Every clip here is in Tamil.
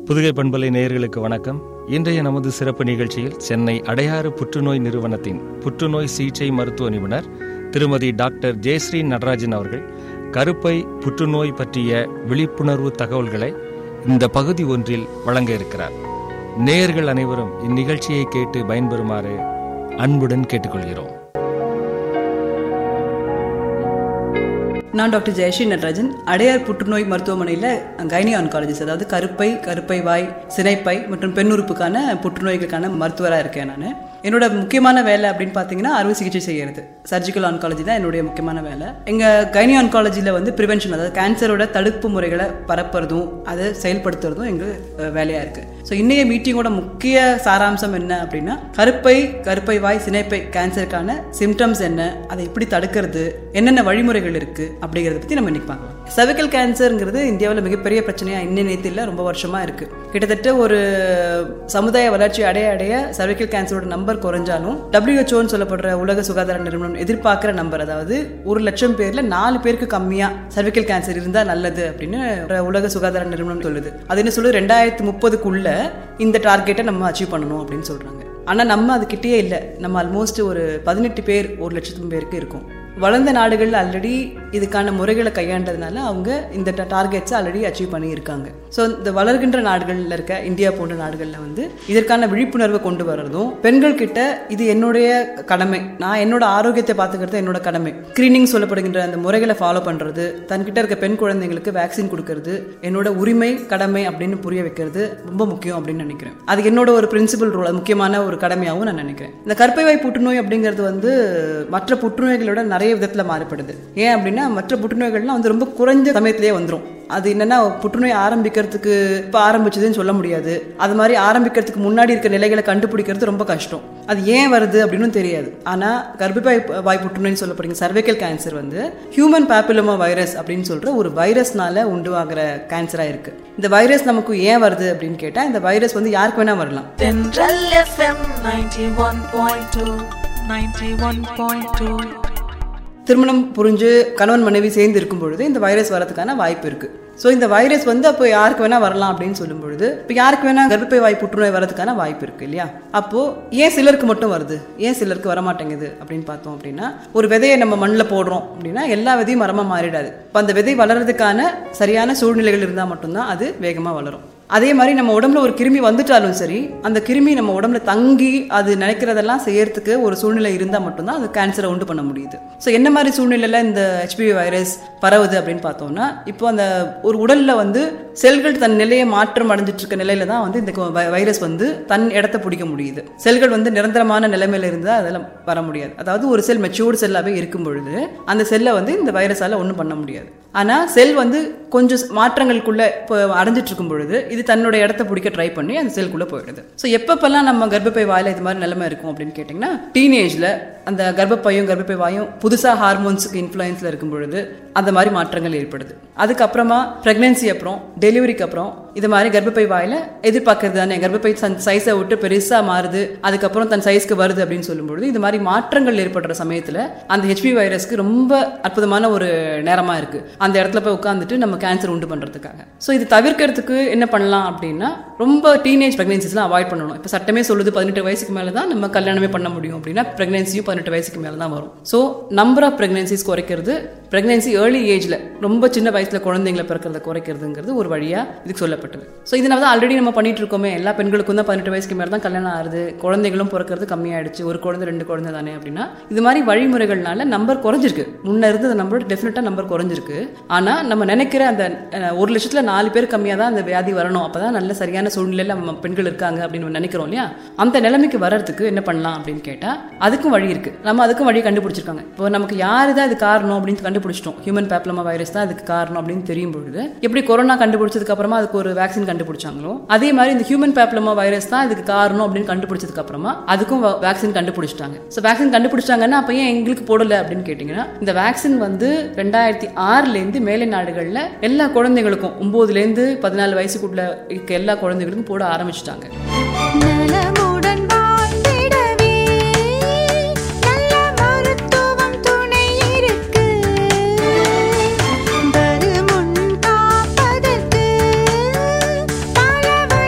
புதுகை பண்பலை நேயர்களுக்கு வணக்கம் இன்றைய நமது சிறப்பு நிகழ்ச்சியில் சென்னை அடையாறு புற்றுநோய் நிறுவனத்தின் புற்றுநோய் சிகிச்சை மருத்துவ நிபுணர் திருமதி டாக்டர் ஜெயஸ்ரீ நடராஜன் அவர்கள் கருப்பை புற்றுநோய் பற்றிய விழிப்புணர்வு தகவல்களை இந்த பகுதி ஒன்றில் வழங்க இருக்கிறார் நேயர்கள் அனைவரும் இந்நிகழ்ச்சியை கேட்டு பயன்பெறுமாறு அன்புடன் கேட்டுக்கொள்கிறோம் நான் டாக்டர் ஜெயஸ்ரீ நடராஜன் அடையார் புற்றுநோய் மருத்துவமனையில் கைனி ஆன்காலஜிஸ்ட் அதாவது கருப்பை கருப்பை வாய் சினைப்பை மற்றும் பெண்ணுறுப்புக்கான புற்றுநோய்களுக்கான மருத்துவராக இருக்கேன் நான் என்னோட முக்கியமான வேலை அப்படின்னு பார்த்தீங்கன்னா அறுவை சிகிச்சை செய்கிறது சர்ஜிக்கல் ஆன்காலஜி தான் என்னுடைய முக்கியமான வேலை எங்கள் கைனி ஆன்காலஜியில் வந்து ப்ரிவென்ஷன் அதாவது கேன்சரோட தடுப்பு முறைகளை பரப்புறதும் அதை செயல்படுத்துறதும் எங்கள் வேலையாக இருக்குது ஸோ இன்றைய மீட்டிங்கோட முக்கிய சாராம்சம் என்ன அப்படின்னா கருப்பை கருப்பை வாய் சினைப்பை கேன்சருக்கான சிம்டம்ஸ் என்ன அதை எப்படி தடுக்கிறது என்னென்ன வழிமுறைகள் இருக்குது அப்படிங்கிறத பற்றி நம்ம இன்னைக்கு பார்க்கலாம் cervical கேன்சருங்கிறது இந்தியாவில் மிகப்பெரிய பிரச்சனையாக இன்னும் நேரத்தில் ரொம்ப வருஷமாக இருக்குது கிட்டத்தட்ட ஒரு சமுதாய வளர்ச்சி அடைய அடைய cervical கேன்சரோட நம்பர் குறைஞ்சாலும் டபிள்யூஹெச்ஓன்னு சொல்லப்படுற உலக சுகாதார நிறுவனம் எதிர்பார்க்குற நம்பர் அதாவது ஒரு லட்சம் பேரில் நாலு பேருக்கு கம்மியாக cervical கேன்சர் இருந்தால் நல்லது அப்படின்னு உலக சுகாதார நிறுவனம் சொல்லுது அது என்ன சொல்லுது ரெண்டாயிரத்தி முப்பதுக்குள்ள இந்த டார்கெட்டை நம்ம அச்சீவ் பண்ணணும் அப்படின்னு சொல்கிறாங்க ஆனால் நம்ம அது கிட்டேயே இல்லை நம்ம ஆல்மோஸ்ட் ஒரு பதினெட்டு பேர் ஒரு லட்சத்து பேருக்கு இருக்கும் வளர்ந்த நாடுகள் ஆல்ரெடி இதுக்கான முறைகளை கையாண்டதுனால அவங்க இந்த டார்கெட்ஸை ஆல்ரெடி அச்சீவ் பண்ணியிருக்காங்க ஸோ இந்த வளர்கின்ற நாடுகளில் இருக்க இந்தியா போன்ற நாடுகளில் வந்து இதற்கான விழிப்புணர்வை கொண்டு வர்றதும் பெண்கள் கிட்ட இது என்னுடைய கடமை நான் என்னோட ஆரோக்கியத்தை பார்த்துக்கிறது என்னோட கடமை ஸ்க்ரீனிங் சொல்லப்படுகின்ற அந்த முறைகளை ஃபாலோ பண்ணுறது தன்கிட்ட இருக்க பெண் குழந்தைங்களுக்கு வேக்சின் கொடுக்கறது என்னோட உரிமை கடமை அப்படின்னு புரிய வைக்கிறது ரொம்ப முக்கியம் அப்படின்னு நினைக்கிறேன் அது என்னோட ஒரு பிரின்சிபல் ரோல் அது முக்கியமான ஒரு கடமையாகவும் நான் நினைக்கிறேன் இந்த கர்ப்பை வாய் புற்றுநோய் அப்படிங்கிறது வந்து மற்ற புற்றுநோய்களோட நிறைய விதத்தில் மாறுபடுது ஏன் அப்படின்னா மற்ற புற்றுநோய்கள்லாம் வந்து ரொம்ப குறைஞ்ச சமயத்திலேயே வந்துடும் அது என்னன்னா புற்றுநோய் ஆரம்பிக்கிறதுக்கு இப்போ ஆரம்பிச்சதுன்னு சொல்ல முடியாது அது மாதிரி ஆரம்பிக்கிறதுக்கு முன்னாடி இருக்க நிலைகளை கண்டுபிடிக்கிறது ரொம்ப கஷ்டம் அது ஏன் வருது அப்படின்னு தெரியாது ஆனால் கர்ப்பப்பை வாய் புற்றுநோய்னு சொல்லப்படுங்க சர்வைக்கல் கேன்சர் வந்து ஹியூமன் பேப்பிலோமா வைரஸ் அப்படின்னு சொல்ற ஒரு வைரஸ்னால உண்டுவாகிற கேன்சராக இருக்கு இந்த வைரஸ் நமக்கு ஏன் வருது அப்படின்னு கேட்டால் இந்த வைரஸ் வந்து யாருக்கு வேணா வரலாம் Central FM 91.2 91.2 திருமணம் புரிஞ்சு கணவன் மனைவி சேர்ந்து இருக்கும் பொழுது இந்த வைரஸ் வரதுக்கான வாய்ப்பு இருக்கு ஸோ இந்த வைரஸ் வந்து அப்போ யாருக்கு வேணா வரலாம் அப்படின்னு சொல்லும் பொழுது இப்போ யாருக்கு வேணா கர்ப்பப்பை வாய் புற்றுநோய் வரதுக்கான வாய்ப்பு இருக்கு இல்லையா அப்போ ஏன் சிலருக்கு மட்டும் வருது ஏன் சிலருக்கு வர மாட்டேங்குது அப்படின்னு பார்த்தோம் அப்படின்னா ஒரு விதையை நம்ம மண்ணில் போடுறோம் அப்படின்னா எல்லா விதையும் மரமாக மாறிடாது இப்போ அந்த விதை வளர்றதுக்கான சரியான சூழ்நிலைகள் இருந்தால் மட்டும்தான் அது வேகமாக வளரும் அதே மாதிரி நம்ம உடம்புல ஒரு கிருமி வந்துட்டாலும் சரி அந்த கிருமி நம்ம உடம்புல தங்கி அது நினைக்கிறதெல்லாம் செய்யறதுக்கு ஒரு சூழ்நிலை இருந்தால் மட்டும்தான் அது கேன்சரை உண்டு பண்ண முடியுது ஸோ என்ன மாதிரி சூழ்நிலையில் இந்த ஹெச்பிவி வைரஸ் பரவுது அப்படின்னு பார்த்தோம்னா இப்போ அந்த ஒரு உடல்ல வந்து செல்கள் தன் நிலையை மாற்றம் அடைஞ்சிட்டு இருக்க நிலையில தான் வந்து இந்த வை- வைரஸ் வந்து தன் இடத்த பிடிக்க முடியுது செல்கள் வந்து நிரந்தரமான நிலைமையில இருந்தால் அதெல்லாம் வர முடியாது அதாவது ஒரு செல் மெச்சூர்டு செல்லாவே இருக்கும் பொழுது அந்த செல்லை வந்து இந்த வைரஸால ஒன்றும் பண்ண முடியாது ஆனா செல் வந்து கொஞ்சம் மாற்றங்களுக்குள்ள இப்போ அடைஞ்சிட்டு இருக்கும் பொழுது இது தன்னோட இடத்த பிடிக்க ட்ரை பண்ணி அந்த செல்குள்ள போயிடுது ஸோ எப்பப்பெல்லாம் நம்ம கர்ப்பப்பை வாயில இது மாதிரி நிலைமை இருக்கும் அப்படின்னு கேட்டிங்கன்னா டீனேஜ்ல அந்த கர்ப்பப்பையும் கர்ப்பப்பை வாயும் புதுசா ஹார்மோன்ஸுக்கு இன்ஃப்ளூயன்ஸ்ல இருக்கும் பொழுது அந்த மாதிரி மாற்றங்கள் ஏற்படுது அதுக்கப்புறமா பிரெக்னன்சி அப்புறம் டெலிவரிக்கு அப்புறம் இது மாதிரி கர்ப்பப்பை வாயில எதிர்பார்க்கறது தானே கர்ப்பப்பை தன் சைஸை விட்டு பெருசா மாறுது அதுக்கப்புறம் தன் சைஸ்க்கு வருது அப்படின்னு சொல்லும்பொழுது இது மாதிரி மாற்றங்கள் ஏற்படுற சமயத்துல அந்த ஹெச்பி வைரஸ்க்கு ரொம்ப அற்புதமான ஒரு நேரமா இருக்கு அந்த இடத்துல போய் உட்காந்துட்டு நம்ம கேன்சர் உண்டு பண்றதுக்காக ஸோ இது தவிர்க்கிறதுக்கு என்ன பண்ணலாம் அப்படின்னா ரொம்ப டீனேஜ் ப்ரெக்னன்சிஸ்லாம் அவாய்ட் பண்ணணும் இப்போ சட்டமே சொல்லுது பதினெட்டு வயசுக்கு மேலே தான் நம்ம கல்யாணமே பண்ண முடியும் அப்படின்னா ப்ரெக்னன்சியும் பதினெட்டு வயசுக்கு மேலே தான் வரும் ஸோ நம்பர் ஆஃப் ப்ரெக்னன்சிஸ் குறைக்கிறது ப்ரெக்னன்சி ஏர்லி ஏஜ்ல ரொம்ப சின்ன வயசுல குழந்தைங்களை பிறக்கிறத குறைக்கிறதுங்கிறது ஒரு வழியா இதுக்கு சொல்லப்பட்டது ஸோ இதனால தான் ஆல்ரெடி நம்ம பண்ணிட்டு இருக்கோமே எல்லா பெண்களுக்கும் தான் பதினெட்டு வயசுக்கு மேலே தான் கல்யாணம் ஆகுது குழந்தைகளும் பிறக்கிறது கம்மியாயிடுச்சு ஒரு குழந்தை ரெண்டு குழந்தை தானே அப்படின்னா இது மாதிரி வழிமுறைகள்னால நம்பர் குறைஞ்சிருக்கு முன்ன இருந்தது நம்பரோட டெஃபினட்டா நம்பர் குறைஞ்சிருக்கு ஆனா நம்ம நினைக்கிற அந்த அஹ், ஒரு லட்சத்துல நாலு பேர் கம்மியா தான் அந்த வியாதி வரணும் அப்பதான் நல்ல சரியான சூழ்நிலையில நம்ம பெண்கள் இருக்காங்க அப்படின்னு நம்ம நினைக்கிறோம் இல்லையா அந்த நிலைமைக்கு வர்றதுக்கு என்ன பண்ணலாம் அப்படின்னு கேட்டா அதுக்கும் வழி இருக்கு நம்ம அதுக்கும் வழி கண்டுபிடிச்சிருக்காங்க இப்போ நமக்கு யாரு தான் இது காரணம் அப்படின்னு கண்டுபிடிச்சிட்டோம் ஹியூமன் பேப்ளமா வைரஸ் தான் அதுக்கு காரணம் அப்படின்னு தெரியும் பொழுது எப்படி கொரோனா கண்டுபிடிச்சதுக்கு அப்புறமா அதுக்கு ஒரு வேக்சின் கண்டுபிடிச்சாங்களோ அதே மாதிரி இந்த ஹியூமன் பேப்ளமா வைரஸ் தான் இதுக்கு காரணம் அப்படின்னு கண்டுபிடிச்சதுக்கு அப்புறமா அதுக்கும் வேக்சின் கண்டுபிடிச்சிட்டாங்க ஸோ வேக்சின் கண்டுபிடிச்சிட்டாங்கன்னா அப்ப ஏன் எங்களுக்கு போடல அப்படின்னு கேட்டிங்கன்னா இந்த வேக்சின் வந்து ரெண்டாயிரத்தி ஆறுல இருந்து மேலை நாடுகள்ல எல்லா குழந்தைகளுக்கும் ஒன்பதுல இருந்து பதினாலு வயசுக்குள்ள இருக்க எல்லா குழந்தைகளுக்கும் போட ஆரம்பிச்சிட்டாங்க நலமுடன் வாழ்ந்திடவே நல்ல மருத்துவம் துணை இருக்கு வருமுன் காப்பதற்கு பல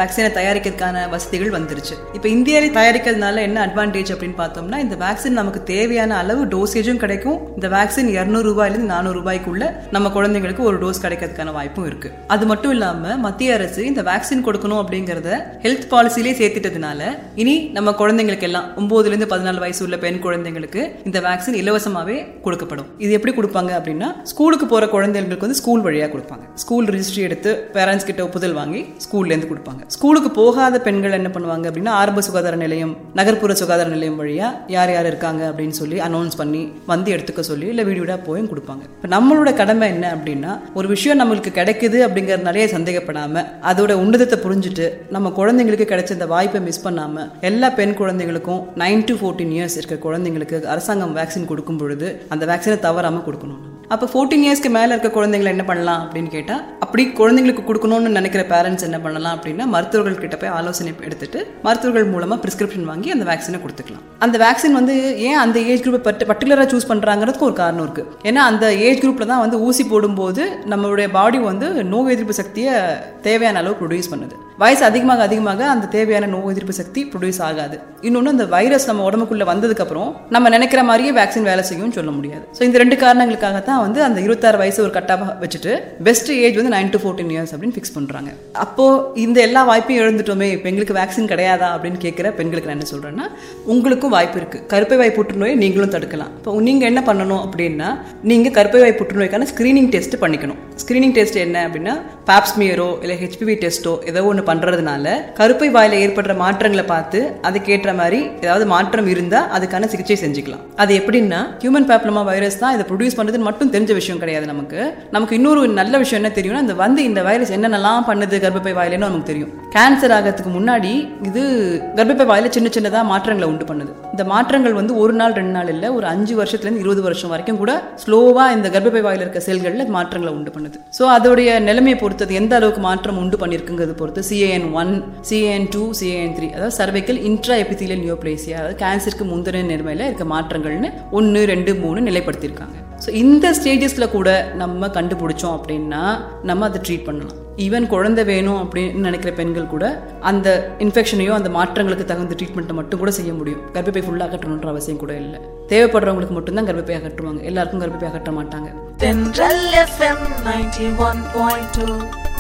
வேக்சினை தயாரிக்கிறதுக்கான வசதிகள் வந்துருச்சு இப்போ இந்தியாவிலே தயாரிக்கிறதுனால என்ன அட்வான்டேஜ் அப்படின்னு பார்த்தோம்னா இந்த வேக்சின் நமக்கு தேவையான அளவு டோசேஜும் கிடைக்கும் இந்த வேக்சின் இரநூறு ரூபாயிலிருந்து நானூறு ரூபாய்க்குள்ள நம்ம குழந்தைங்களுக்கு ஒரு டோஸ் கிடைக்கிறதுக்கான வாய்ப்பும் இருக்கு அது மட்டும் இல்லாம மத்திய அரசு இந்த வேக்சின் கொடுக்கணும் அப்படிங்கறத ஹெல்த் பாலிசிலே சேர்த்துட்டதுனால இனி நம்ம குழந்தைங்களுக்கு எல்லாம் ஒன்பதுல இருந்து பதினாலு வயசு உள்ள பெண் குழந்தைங்களுக்கு இந்த வேக்சின் இலவசமாவே கொடுக்கப்படும் இது எப்படி கொடுப்பாங்க அப்படின்னா ஸ்கூலுக்கு போற குழந்தைங்களுக்கு வந்து ஸ்கூல் வழியா கொடுப்பாங்க ஸ்கூல் ரிஜிஸ்ட்ரி எடுத்து பேரண்ட்ஸ் கிட்ட ஒப்புதல் வாங்கி ஸ்கூல்ல இருந்து கொடுப்பாங்க ஸ்கூலுக்கு போகாத பெண்கள் என்ன பண்ணுவாங்க அப்படின்னா ஆரம்ப சுகாதார நிலையம் நகர்ப்புற சுகாதார நிலையம் வழியா யார் யார் இருக்காங்க அப்படின்னு சொல்லி அனௌன்ஸ் பண்ணி வந்து எடுத்துக்க சொல்லி இல்ல வீடு வீடா போயும் கொடுப்பாங்க இப்ப நம்மளோட கடமை என்ன அப்படின்னா ஒரு விஷயம் நம்மளுக்கு கிடைக்குது அப்படிங்கறதுனாலே சந்தேகப்படாம அதோட உன்னதத்தை புரிஞ்சுட்டு நம்ம குழந்தைங்களுக்கு கிடைச்ச இந்த வாய்ப்பை மிஸ் பண்ணாம எல்லா பெண் குழந்தைங்களுக்கும் நைன் டு ஃபோர்டீன் இயர்ஸ் இருக்க குழந்தைங்களுக்கு அரசாங்கம் வேக்சின் கொடுக்கும் பொழுது அந்த வேக்சினை தவறாம கொடுக்கணும் அப்போ ஃபோர்டீன் இயர்ஸ்க்கு மேலே இருக்க குழந்தைங்களை என்ன பண்ணலாம் அப்படின்னு கேட்டால் அப்படி குழந்தைங்களுக்கு கொடுக்கணும்னு நினைக்கிற பேரண்ட்ஸ் என்ன பண்ணலாம் அப்படின்னா மருத்துவர்கள் கிட்ட போய் ஆலோசனை எடுத்துட்டு மருத்துவர்கள் மூலமாக பிரிஸ்கிரிப்ஷன் வாங்கி அந்த வேக்சினை கொடுத்துக்கலாம் அந்த வேக்சின் வந்து ஏன் அந்த ஏஜ் குரூப்பை பர்டி பர்டிகுலராக சூஸ் பண்ணுறாங்கிறதுக்கு ஒரு காரணம் இருக்குது ஏன்னா அந்த ஏஜ் குரூப்பில் தான் வந்து ஊசி போடும்போது நம்மளுடைய பாடி வந்து நோய் எதிர்ப்பு சக்தியை தேவையான அளவு ப்ரொடியூஸ் பண்ணுது வயசு அதிகமாக அதிகமாக அந்த தேவையான நோய் எதிர்ப்பு சக்தி ப்ரொடியூஸ் ஆகாது இன்னொன்று அந்த வைரஸ் நம்ம உடம்புக்குள்ள வந்ததுக்கப்புறம் நம்ம நினைக்கிற மாதிரியே வேக்சின் வேலை செய்யும் சொல்ல முடியாது ஸோ இந்த ரெண்டு காரணங்களுக்காக தான் வந்து அந்த இருபத்தாறு வயசு ஒரு கட்டாக வச்சுட்டு பெஸ்ட் ஏஜ் வந்து நைன் டு ஃபோர்டீன் இயர்ஸ் அப்படின்னு ஃபிக்ஸ் பண்ணுறாங்க அப்போ இந்த எல்லா வாய்ப்பையும் எழுந்துட்டோமே இப்போ எங்களுக்கு வேக்சின் கிடையாதா அப்படின்னு கேட்குற பெண்களுக்கு நான் என்ன சொல்கிறேன்னா உங்களுக்கும் வாய்ப்பு இருக்குது கருப்பை வாய் புற்றுநோயை நீங்களும் தடுக்கலாம் இப்போ நீங்கள் என்ன பண்ணணும் அப்படின்னா நீங்கள் கருப்பை வாய் புற்றுநோய்க்கான ஸ்க்ரீனிங் டெஸ்ட் பண்ணிக்கணும் ஸ்க்ரீனிங் டெஸ்ட் என்ன அப்படின்னா பாப்ஸ்மியரோ இல்லை ஹெச்பிவி டெஸ்ட்டோ ஏதோ ஒன்று பண்ணுறதுனால கருப்பை வாயில் ஏற்படுற மாற்றங்களை பார்த்து அதுக்கேற்ற மாதிரி ஏதாவது மாற்றம் இருந்தால் அதுக்கான சிகிச்சை செஞ்சுக்கலாம் அது எப்படின்னா ஹியூமன் பேப்ளமா வைரஸ் தான் இதை ப்ரொடியூஸ் பண்ணுறதுன்னு மட்டும் தெரிஞ்ச விஷயம் கிடையாது நமக்கு நமக்கு இன்னொரு நல்ல விஷயம் என்ன தெரியும்னா இந்த வந்து இந்த வைரஸ் என்னென்னலாம் பண்ணுது கர்ப்பப்பை வாயிலன்னு நமக்கு தெரியும் கேன்சர் ஆகிறதுக்கு முன்னாடி இது கர்ப்பப்பை வாயில சின்ன சின்னதாக மாற்றங்களை உண்டு பண்ணுது இந்த மாற்றங்கள் வந்து ஒரு நாள் ரெண்டு நாள் இல்லை ஒரு அஞ்சு வருஷத்துலேருந்து இருபது வருஷம் வரைக்கும் கூட ஸ்லோவாக இந்த கர்ப்பப்பை வாயில் இருக்க செல்களில் மாற்றங்களை உண்டு பண்ணுது ஸோ அதோடைய நிலைமையை பொறுத்தது எந்த அளவுக்கு மாற்றம் உண்டு பண்ணியிருக்குங்கிறது பொறுத்து CIN one CIN two CIN three அதாவது சர்வைக்கல் இன்ட்ரா எபித்திலியல் நியோப்ளேசியா அதாவது கேன்சருக்கு முந்தின நிலைமையில் இருக்க மாற்றங்கள்னு ஒன்று ரெண்டு மூணு நிலைப்படுத்தியிருக்காங்க ஸோ இந்த ஸ்டேஜஸில் கூட நம்ம கண்டுபிடிச்சோம் அப்படின்னா நம்ம அதை ட்ரீட் பண்ணலாம் ஈவன் குழந்தை வேணும் அப்படின்னு நினைக்கிற பெண்கள் கூட அந்த இன்ஃபெக்ஷனையோ அந்த மாற்றங்களுக்கு தகுந்த ட்ரீட்மெண்ட்டை மட்டும் கூட செய்ய முடியும் கர்ப்பப்பை ஃபுல்லாக அகற்றணுன்ற அவசியம் கூட இல்லை தேவைப்படுறவங்களுக்கு மட்டும்தான் கர்ப்பப்பை அகற்றுவாங்க எல்லாருக்கும் கர்ப்பப்பை அகற்ற மாட்டாங்க Tendril FM 91.2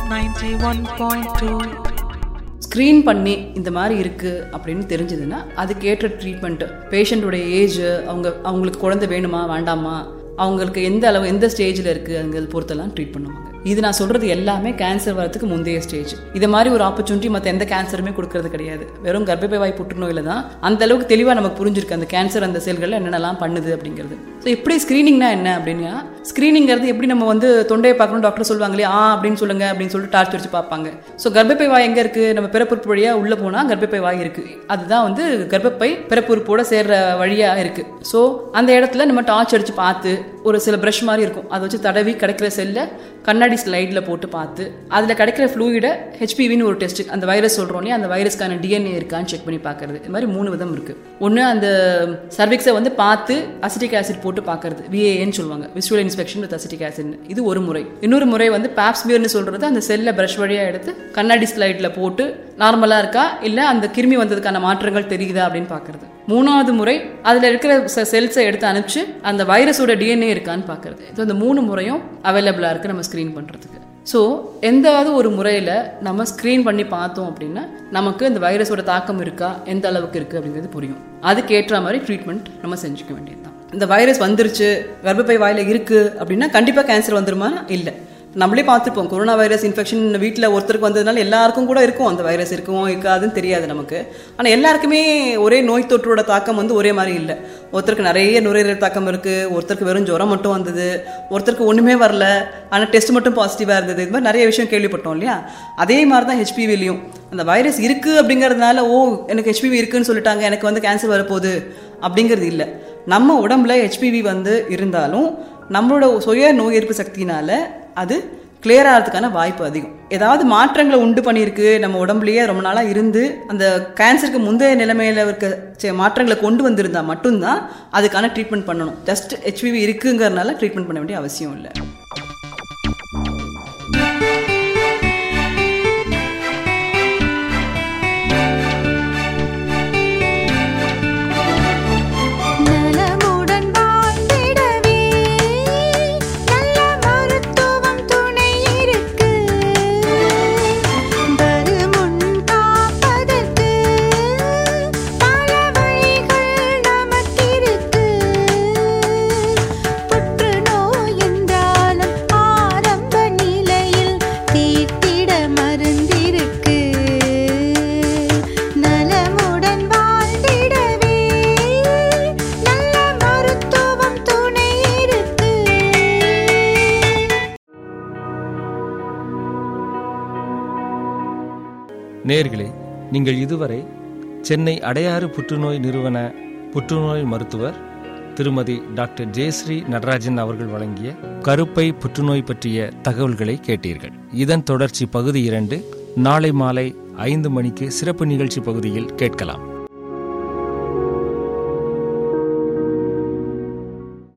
91.2 ஸ்க்ரீன் பண்ணி இந்த மாதிரி இருக்குது அப்படின்னு தெரிஞ்சதுன்னா அதுக்கேற்ற ட்ரீட்மெண்ட் பேஷண்ட்டோடைய ஏஜ் அவங்க அவங்களுக்கு குழந்தை வேணுமா வேண்டாமா அவங்களுக்கு எந்த அளவு எந்த ஸ்டேஜில் இருக்குது அங்கே பொறுத்தெல்லாம் ட்ரீட் பண்ணுவாங்க இது நான் சொல்கிறது எல்லாமே கேன்சர் வரதுக்கு முந்தைய ஸ்டேஜ் இது மாதிரி ஒரு ஆப்பர்ச்சுனிட்டி மற்ற எந்த கேன்சருமே கொடுக்கறது கிடையாது வெறும் கர்ப்பப்பை வாய் புற்றுநோயில் தான் அந்த அளவுக்கு தெளிவாக நமக்கு புரிஞ்சிருக்கு அந்த கேன்சர் அந்த செல்களில் என்னென்னலாம் பண்ணுது அப்படிங்கிறது ஸோ எப்படி ஸ்க்ரீனிங்னா என்ன அப்படின்னா ஸ்க்ரீனிங்கிறது எப்படி நம்ம வந்து தொண்டையை பார்க்கணும் டாக்டர் சொல்லுவாங்க இல்லையா ஆ அப்படின்னு சொல்லுங்க அப்படின்னு சொல்லிட்டு டார்ச் வச்சு பார்ப்பாங்க ஸோ கர்ப்பப்பை வாய் எங்கே இருக்குது நம்ம பிறப்புறுப்பு வழியாக உள்ளே போனால் கர்ப்பப்பை வாய் இருக்குது அதுதான் வந்து கர்ப்பப்பை பிறப்புறுப்போட சேர்ற வழியாக இருக்குது ஸோ அந்த இடத்துல நம்ம டார்ச் அடித்து பார்த்து ஒரு சில ப்ரஷ் மாதிரி இருக்கும் அதை வச்சு தடவி கிடைக்கிற செல்லை கண்ணாடி ஸ்லைடில் போட்டு பார்த்து அதில் கிடைக்கிற ஃப்ளூயிடை ஹெச்பிவின்னு ஒரு டெஸ்ட் அந்த வைரஸ் சொல்கிறோம் இல்லையா அந்த வைரஸ்க்கான டிஎன்ஏ இருக்கான்னு செக் பண்ணி பார்க்கறது இது மாதிரி மூணு விதம் இருக்குது ஒன்று அந்த சர்விக்ஸை வந்து பார்த்து அசிட்டிக் ஆசிட் போட்டு பார்க்கறது விஏஏன்னு சொல்லுவாங்க visual inspection with acetic acid இது ஒரு முறை இன்னொரு முறை வந்து பாப்ஸ்மியர்னு சொல்கிறது அந்த செல்லை ப்ரஷ் வழியாக எடுத்து கண்ணாடி ஸ்லைடில் போட்டு நார்மலாக இருக்கா இல்லை அந்த கிருமி வந்ததுக்கான மாற்றங்கள் தெரியுதா அப்படின்னு பார்க்கறது மூணாவது முறை அதில் இருக்கிற செல்ஸை எடுத்து அனுப்பிச்சு அந்த வைரஸோட டிஎன்ஏ இருக்கான்னு பார்க்கறது இது அந்த மூணு முறையும் அவைலபிளாக இருக்குது நம்ம ஸ்க்ரீன் பண்ணுறதுக்கு ஸோ எந்தாவது ஒரு முறையில் நம்ம ஸ்க்ரீன் பண்ணி பார்த்தோம் அப்படின்னா நமக்கு இந்த வைரஸோட தாக்கம் இருக்கா எந்த அளவுக்கு இருக்குது அப்படிங்கிறது புரியும் அதுக்கேற்ற மாதிரி ட்ரீட்மெண்ட் நம்ம செஞ்சுக்க வேண்டியது தான் இந்த வைரஸ் வந்துருச்சு கர்ப்பப்பை வாயில் இருக்குது அப்படின்னா கண்டிப்பாக கேன்சர் வந்துருமா இல்லை நம்மளே பார்த்துருப்போம் கொரோனா வைரஸ் இன்ஃபெக்ஷன் வீட்டில் ஒருத்தருக்கு வந்ததுனால எல்லாருக்கும் கூட இருக்கும் அந்த வைரஸ் இருக்கும் இருக்காதுன்னு தெரியாது நமக்கு ஆனால் எல்லாருக்குமே ஒரே நோய் தொற்றோட தாக்கம் வந்து ஒரே மாதிரி இல்லை ஒருத்தருக்கு நிறைய நுரையீரல் தாக்கம் இருக்குது ஒருத்தருக்கு வெறும் ஜுரம் மட்டும் வந்தது ஒருத்தருக்கு ஒன்றுமே வரல ஆனால் டெஸ்ட் மட்டும் பாசிட்டிவாக இருந்தது இது மாதிரி நிறைய விஷயம் கேள்விப்பட்டோம் இல்லையா அதே மாதிரி தான் ஹெச்பிவிலையும் அந்த வைரஸ் இருக்குது அப்படிங்கிறதுனால ஓ எனக்கு ஹெச்பிவி இருக்குன்னு சொல்லிட்டாங்க எனக்கு வந்து கேன்சர் வரப்போகுது அப்படிங்கிறது இல்லை நம்ம உடம்புல ஹெச்பிவி வந்து இருந்தாலும் நம்மளோட சுய நோய் எதிர்ப்பு சக்தினால அது கிளியர் ஆகிறதுக்கான வாய்ப்பு அதிகம் ஏதாவது மாற்றங்களை உண்டு பண்ணியிருக்கு நம்ம உடம்புலயே ரொம்ப நாளாக இருந்து அந்த கேன்சருக்கு முந்தைய நிலைமையில இருக்க சே- மாற்றங்களை கொண்டு வந்திருந்தா மட்டும்தான் அதுக்கான ட்ரீட்மெண்ட் பண்ணணும் ஜஸ்ட் ஹெச்பிவி இருக்குங்கிறதுனால ட்ரீட்மெண்ட் பண்ண வேண்டிய அவசியம் இல்லை நேர்களே நீங்கள் இதுவரை சென்னை அடையாறு புற்றுநோய் நிறுவன புற்றுநோய் மருத்துவர் திருமதி டாக்டர் ஜெயஸ்ரீ நடராஜன் அவர்கள் வழங்கிய கருப்பை புற்றுநோய் பற்றிய தகவல்களை கேட்டீர்கள் இதன் தொடர்ச்சி பகுதி இரண்டு நாளை மாலை ஐந்து மணிக்கு சிறப்பு நிகழ்ச்சி பகுதியில் கேட்கலாம்